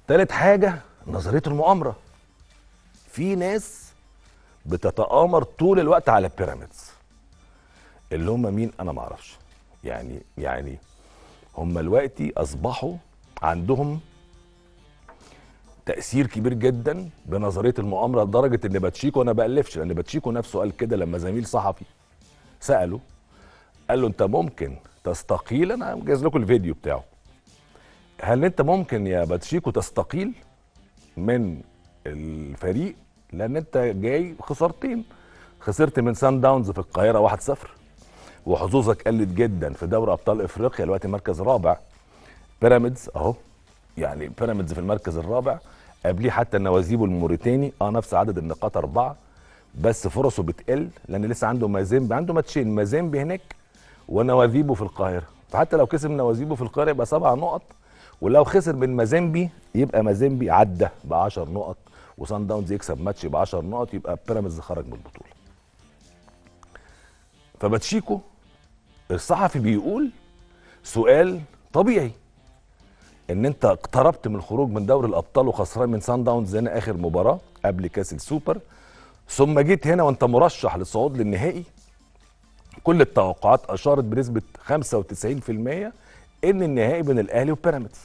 تالت حاجه نظريه المؤامره في ناس بتتآمر طول الوقت على بيراميدز اللي هم مين انا ما اعرفش يعني يعني هم دلوقتي اصبحوا عندهم تاثير كبير جدا بنظريه المؤامره لدرجه ان باتشيكو انا بالفش لان باتشيكو نفسه قال كده لما زميل صحفي ساله قال له انت ممكن تستقيل انا مجهز لكم الفيديو بتاعه هل انت ممكن يا باتشيكو تستقيل من الفريق لان انت جاي خسارتين خسرت من سان داونز في القاهره 1-0 وحظوظك قلت جدا في دوري ابطال افريقيا دلوقتي مركز رابع بيراميدز اهو يعني بيراميدز في المركز الرابع قبليه حتى النوازيبو الموريتاني اه نفس عدد النقاط اربعه بس فرصه بتقل لان لسه عنده مازيمبي عنده ماتشين مازيمبي هناك ونوازيبو في القاهره فحتى لو كسب نوازيبو في القاهره يبقى سبع نقط ولو خسر من مازيمبي يبقى مازيمبي عدى ب 10 نقط وسان داونز يكسب ماتش ب 10 نقط يبقى بيراميدز خرج من البطوله فباتشيكو الصحفي بيقول سؤال طبيعي ان انت اقتربت من الخروج من دوري الابطال وخسران من سان داونز هنا اخر مباراه قبل كاس السوبر ثم جيت هنا وانت مرشح للصعود للنهائي كل التوقعات اشارت بنسبه 95% ان النهائي بين الاهلي وبيراميدز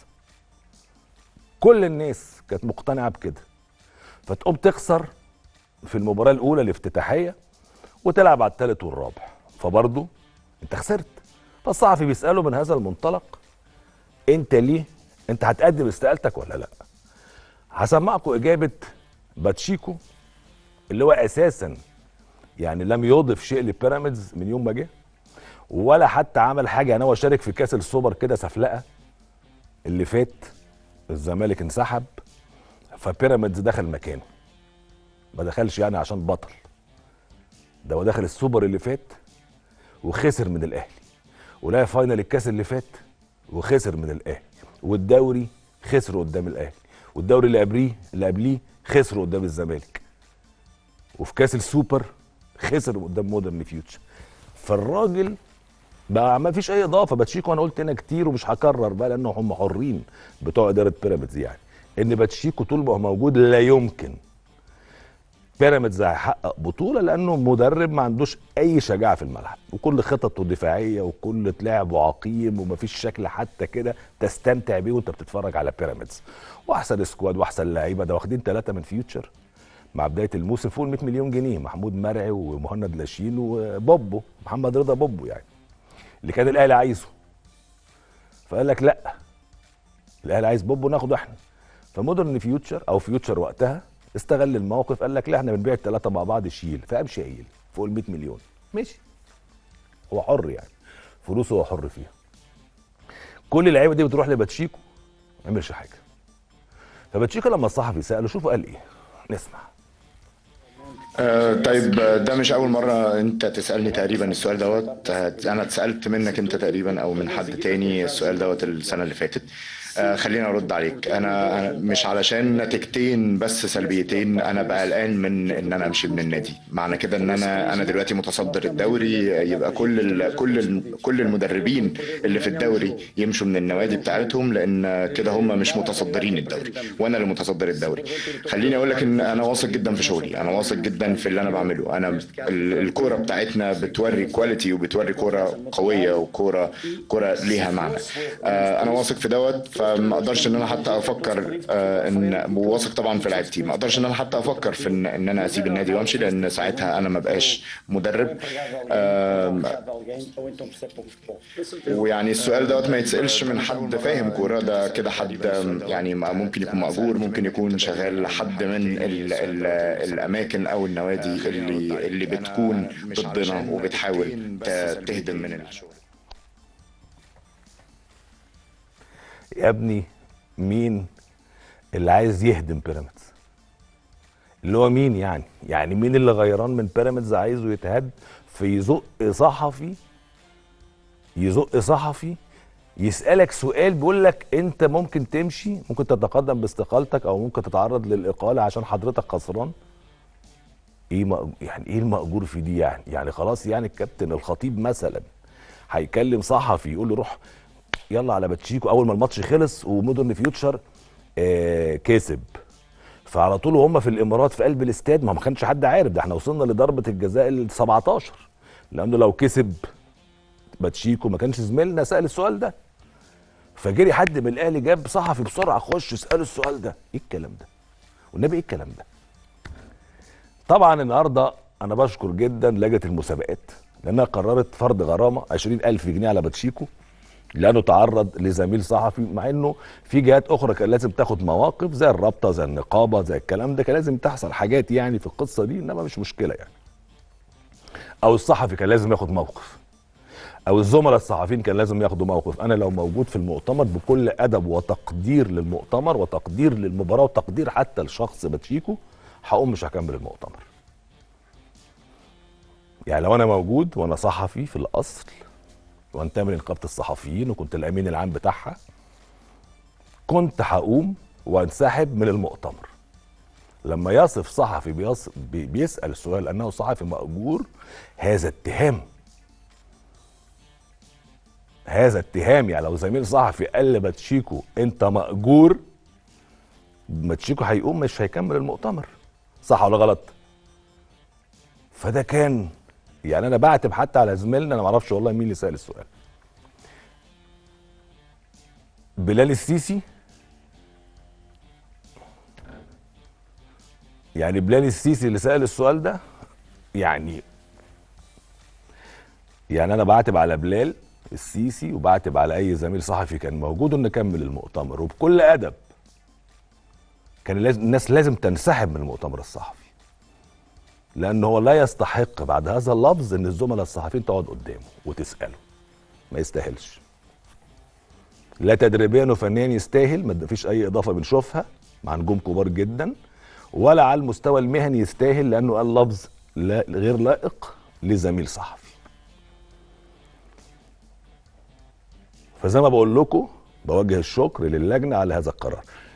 كل الناس كانت مقتنعه بكده فتقوم تخسر في المباراه الاولى الافتتاحيه وتلعب على الثالث والرابع فبرضه انت خسرت فالصحفي بيساله من هذا المنطلق انت ليه انت هتقدم استقالتك ولا لا هسمعكم اجابه باتشيكو اللي هو اساسا يعني لم يضف شيء لبيراميدز من يوم ما جه ولا حتى عمل حاجه يعني هو شارك في كاس السوبر كده سفلقه اللي فات الزمالك انسحب فبيراميدز دخل مكانه ما دخلش يعني عشان بطل ده هو دخل السوبر اللي فات وخسر من الاهلي ولعب فاينل الكاس اللي فات وخسر من الاهلي والدوري خسر قدام الاهلي والدوري اللي قبليه اللي قبليه خسر قدام الزمالك وفي كاس السوبر خسر قدام مودرن فيوتشر فالراجل بقى ما فيش اي اضافه باتشيكو انا قلت هنا كتير ومش هكرر بقى لانه هم حرين بتوع اداره بيراميدز يعني ان باتشيكو طول ما هو موجود لا يمكن بيراميدز هيحقق بطوله لانه مدرب ما عندوش اي شجاعه في الملعب وكل خططه دفاعيه وكل لعبه عقيم ومفيش شكل حتى كده تستمتع بيه وانت بتتفرج على بيراميدز واحسن سكواد واحسن لعيبه ده واخدين ثلاثه من فيوتشر مع بدايه الموسم فوق ال 100 مليون جنيه محمود مرعي ومهند لاشين وبوبو محمد رضا بوبو يعني اللي كان الاهلي عايزه فقال لك لا الاهلي عايز بوبو ناخده احنا فمودرن فيوتشر او فيوتشر وقتها استغل الموقف قال لك لا احنا بنبيع الثلاثه مع بعض شيل فقام شايل فوق ال 100 مليون ماشي هو حر يعني فلوسه هو حر فيها كل اللعيبه دي بتروح لباتشيكو ما يعملش حاجه فباتشيكو لما الصحفي ساله شوفوا قال ايه نسمع آه طيب آه، ده مش أول مرة أنت تسألني تقريبا السؤال دوت آه، أنا اتسألت منك أنت تقريبا أو من حد تاني السؤال دوت السنة اللي فاتت آه خليني أرد عليك أنا أنا مش علشان نتيجتين بس سلبيتين أنا بقى قلقان من إن أنا أمشي من النادي معنى كده إن أنا أنا دلوقتي متصدر الدوري يبقى كل ال كل ال كل المدربين اللي في الدوري يمشوا من النوادي بتاعتهم لأن كده هم مش متصدرين الدوري وأنا اللي متصدر الدوري خليني أقول لك إن أنا واثق جدا في شغلي أنا واثق جدا في اللي أنا بعمله أنا ال- الكورة بتاعتنا بتوري كواليتي وبتوري كورة قوية وكورة كورة ليها معنى آه، أنا واثق في دوت فما أقدرش إن أنا حتى أفكر آه، إن واثق طبعا في لعيبتي ما أقدرش إن أنا حتى أفكر في إن إن أنا أسيب النادي وأمشي لأن ساعتها أنا ما بقاش مدرب آم، ويعني السؤال دوت ما يتسألش من حد فاهم كورة ده كده حد يعني ما- ممكن يكون مأجور ممكن يكون شغال حد من ال ال الأماكن أو النوادي اللي اللي بتكون ضدنا وبتحاول ت- تهدم من الشغل يا ابني مين اللي عايز يهدم بيراميدز اللي هو مين يعني يعني مين اللي غيران من بيراميدز عايزه يتهد فيزق صحفي يزق صحفي يسألك سؤال بيقول لك انت ممكن تمشي ممكن تتقدم باستقالتك او ممكن تتعرض للإقالة عشان حضرتك خسران ايه مأ- يعني ايه المأجور في دي يعني يعني خلاص يعني الكابتن الخطيب مثلا هيكلم صحفي يقول له روح يلا على باتشيكو اول ما الماتش خلص ومودرن فيوتشر آه كسب فعلى طول وهم في الامارات في قلب الاستاد ما ما كانش حد عارف ده احنا وصلنا لضربه الجزاء ال 17 لانه لو كسب باتشيكو ما كانش زميلنا سال السؤال ده فجري حد من الاهلي جاب صحفي بسرعه خش اساله السؤال ده ايه الكلام ده والنبي ايه الكلام ده طبعا النهارده انا بشكر جدا لجنه المسابقات لانها قررت فرض غرامه 20000 جنيه على باتشيكو لانه تعرض لزميل صحفي مع انه في جهات اخرى كان لازم تاخد مواقف زي الرابطه زي النقابه زي الكلام ده كان لازم تحصل حاجات يعني في القصه دي انما مش مشكله يعني او الصحفي كان لازم ياخد موقف او الزملاء الصحفيين كان لازم ياخدوا موقف انا لو موجود في المؤتمر بكل ادب وتقدير للمؤتمر وتقدير للمباراه وتقدير حتى لشخص باتشيكو هقوم مش هكمل المؤتمر يعني لو انا موجود وانا صحفي في الاصل وانتمي لنقابه الصحفيين وكنت الامين العام بتاعها كنت هقوم وانسحب من المؤتمر لما يصف صحفي بيصف بي- بيسال السؤال انه صحفي ماجور هذا اتهام هذا اتهام يعني لو زميل صحفي قال لباتشيكو انت ماجور باتشيكو هيقوم مش هيكمل المؤتمر صح ولا غلط فده كان يعني انا بعتب حتى على زميلنا انا ما اعرفش والله مين اللي سال السؤال بلال السيسي يعني بلال السيسي اللي سال السؤال ده يعني يعني انا بعتب على بلال السيسي وبعتب على اي زميل صحفي كان موجود انه نكمل المؤتمر وبكل ادب كان لازم الناس لازم تنسحب من المؤتمر الصحفي لانه هو لا يستحق بعد هذا اللفظ ان الزملاء الصحفيين تقعد قدامه وتساله ما يستاهلش لا تدريبيا وفنيا يستاهل ما فيش اي اضافه بنشوفها مع نجوم كبار جدا ولا على المستوى المهني يستاهل لانه قال لفظ لا غير لائق لزميل صحفي فزي ما بقول لكم بوجه الشكر للجنه على هذا القرار